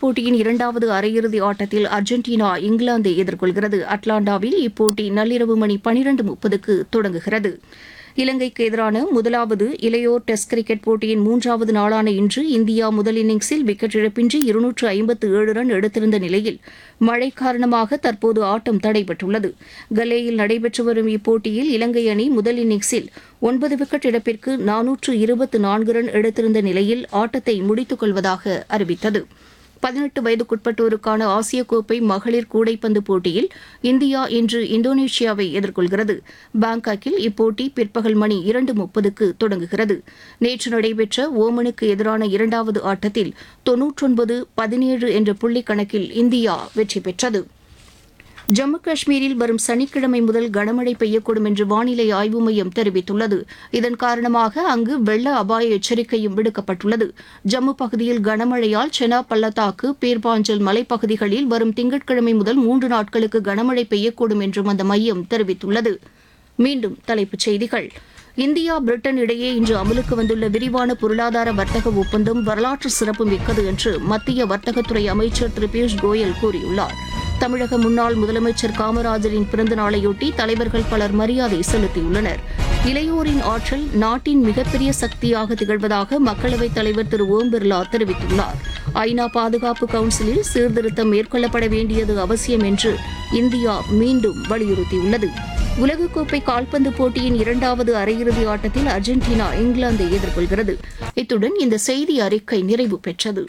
போட்டியின் இரண்டாவது அரையிறுதி ஆட்டத்தில் அர்ஜென்டினா இங்கிலாந்தை எதிர்கொள்கிறது அட்லாண்டாவில் இப்போட்டி நள்ளிரவு மணி பனிரண்டு முப்பதுக்கு தொடங்குகிறது இலங்கைக்கு எதிரான முதலாவது இளையோர் டெஸ்ட் கிரிக்கெட் போட்டியின் மூன்றாவது நாளான இன்று இந்தியா முதல் இன்னிங்ஸில் விக்கெட் இழப்பின்றி இருநூற்று ஐம்பத்து ஏழு ரன் எடுத்திருந்த நிலையில் மழை காரணமாக தற்போது ஆட்டம் தடைபட்டுள்ளது கலேயில் நடைபெற்று வரும் இப்போட்டியில் இலங்கை அணி முதல் இன்னிங்ஸில் ஒன்பது விக்கெட் இழப்பிற்கு நானூற்று இருபத்து நான்கு ரன் எடுத்திருந்த நிலையில் ஆட்டத்தை முடித்துக் கொள்வதாக அறிவித்தது பதினெட்டு வயதுக்குட்பட்டோருக்கான ஆசிய கோப்பை மகளிர் கூடைப்பந்து போட்டியில் இந்தியா இன்று இந்தோனேஷியாவை எதிர்கொள்கிறது பாங்காக்கில் இப்போட்டி பிற்பகல் மணி இரண்டு முப்பதுக்கு தொடங்குகிறது நேற்று நடைபெற்ற ஓமனுக்கு எதிரான இரண்டாவது ஆட்டத்தில் தொன்னூற்றொன்பது பதினேழு என்ற புள்ளி கணக்கில் இந்தியா வெற்றி பெற்றது ஜம்மு காஷ்மீரில் வரும் சனிக்கிழமை முதல் கனமழை பெய்யக்கூடும் என்று வானிலை ஆய்வு மையம் தெரிவித்துள்ளது இதன் காரணமாக அங்கு வெள்ள அபாய எச்சரிக்கையும் விடுக்கப்பட்டுள்ளது ஜம்மு பகுதியில் கனமழையால் செனா பள்ளத்தாக்கு பீர்பாஞ்சல் மலைப்பகுதிகளில் வரும் திங்கட்கிழமை முதல் மூன்று நாட்களுக்கு கனமழை பெய்யக்கூடும் என்றும் அந்த மையம் தெரிவித்துள்ளது மீண்டும் தலைப்புச் செய்திகள் இந்தியா பிரிட்டன் இடையே இன்று அமலுக்கு வந்துள்ள விரிவான பொருளாதார வர்த்தக ஒப்பந்தம் வரலாற்று சிறப்பு மிக்கது என்று மத்திய வர்த்தகத்துறை அமைச்சர் திரு பியூஷ் கோயல் கூறியுள்ளார் தமிழக முன்னாள் முதலமைச்சர் காமராஜரின் பிறந்த நாளையொட்டி தலைவர்கள் பலர் மரியாதை செலுத்தியுள்ளனர் இளையோரின் ஆற்றல் நாட்டின் மிகப்பெரிய சக்தியாக திகழ்வதாக மக்களவைத் தலைவர் திரு ஓம் பிர்லா தெரிவித்துள்ளார் ஐநா பாதுகாப்பு கவுன்சிலில் சீர்திருத்தம் மேற்கொள்ளப்பட வேண்டியது அவசியம் என்று இந்தியா மீண்டும் வலியுறுத்தியுள்ளது உலகக்கோப்பை கால்பந்து போட்டியின் இரண்டாவது அரையிறுதி ஆட்டத்தில் அர்ஜென்டினா இங்கிலாந்தை எதிர்கொள்கிறது இத்துடன் இந்த செய்தி அறிக்கை நிறைவு பெற்றது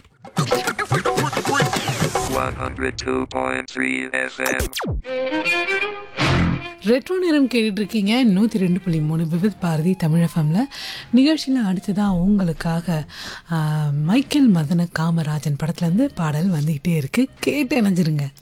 102.3 FM. ரெட்ரோ நேரம் கேட்டுட்டு இருக்கீங்க நூற்றி ரெண்டு புள்ளி மூணு விவித் பாரதி தமிழ் எஃப்எம்ல நிகழ்ச்சியில் அடுத்ததான் உங்களுக்காக ஆ, மைக்கேல் மதன காமராஜன் படத்துலேருந்து பாடல் வந்துக்கிட்டே இருக்கு கேட்டு இணைஞ்சிருங்க